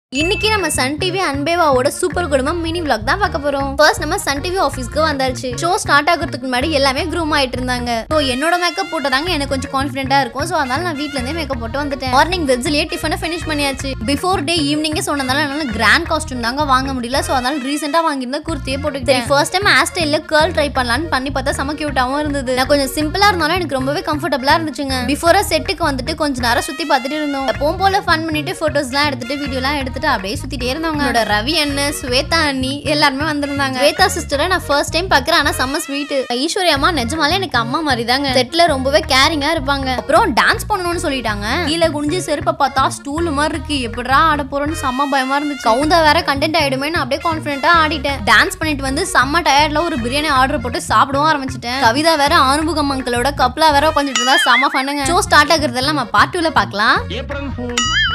இன்னைக்கு நம்ம Sun TV அன்பேவாவோட சூப்பர் குடும்பம் மினி vlog தான் பார்க்க போறோம் ஃபர்ஸ்ட் நம்ம சன் டிவி ஆஃபீஸ்க்கு வந்தாச்சு ஷோ ஸ்டார்ட் ஆகிறதுக்கு முன்னாடி எல்லாமே க்ரூம் ஆயிட்டு இருந்தாங்க ஸோ என்னோட மேக்கப் போட்டதாங்க எனக்கு கொஞ்சம் கான்ஃபிடென்ட்டா இருக்கும் ஸோ அதனால நான் வீட்ல இருந்தே மேக்கப் போட்டு வந்துட்டேன் மார்னிங் வெஜ்லயே டிஃபனை ஃபினிஷ் பண்ணியாச்சு பிஃபோர் டே ஈவினிங்கே சொன்னதால என்னால கிராண்ட் காஸ்டியூம் தாங்க வாங்க முடியல ஸோ அதனால ரீசெண்டா வாங்கியிருந்த குர்த்தியே போட்டுக்கிட்டேன் ஃபர்ஸ்ட் டைம் ஹேர் ஸ்டைல கேர்ள் ட்ரை பண்ணலாம்னு பண்ணி பார்த்தா செம கியூட்டாவும் இருந்தது நான் கொஞ்சம் சிம்பிளா இருந்தாலும் எனக்கு ரொம்பவே கம்ஃபர்டபுளா இருந்துச்சுங்க பிஃபோரா செட்டுக்கு வந்துட்டு கொஞ்ச நேரம் சுத்தி பார்த்துட்டு இருந்தோம் எப்பவும் போல ஃபன் பண்ணிட்டு போட்டோஸ்லாம் எடுத்துட்டு வீடியோலாம் எடுத்துட்டு அப்படியே சுத்திட்டே இருந்தவங்க என்னோட ரவி அண்ணன் ஸ்வேதா அண்ணி எல்லாருமே வந்திருந்தாங்க ஸ்வேதா சிஸ்டரை நான் ஃபர்ஸ்ட் டைம் பாக்குறேன் ஆனா செம்ம ஸ்வீட் ஐஸ்வர்யா அம்மா நிஜமாலே எனக்கு அம்மா மாதிரி தாங்க செட்ல ரொம்பவே கேரிங்கா இருப்பாங்க அப்புறம் டான்ஸ் பண்ணணும்னு சொல்லிட்டாங்க கீழே குனிஞ்சு செருப்பை பார்த்தா ஸ்டூல் மாதிரி இருக்கு எப்படிடா ஆட போறோம்னு செம்ம பயமா இருந்துச்சு கவுந்தா வேற கண்டென்ட் ஆயிடுமே நான் அப்படியே கான்ஃபிடென்ட்டா ஆடிட்டேன் டான்ஸ் பண்ணிட்டு வந்து செம்ம டயர்ட்ல ஒரு பிரியாணி ஆர்டர் போட்டு சாப்பிடவும் ஆரம்பிச்சிட்டேன் கவிதா வேற ஆறுமுகம் அங்கிளோட கப்லா வேற உட்காந்துட்டு இருந்தா செம்ம பண்ணுங்க ஷோ ஸ்டார்ட் ஆகுறதெல்லாம் நம்ம பார்ட் டூல பார்க்கலாம் ஏப்ரல் ஃபூல்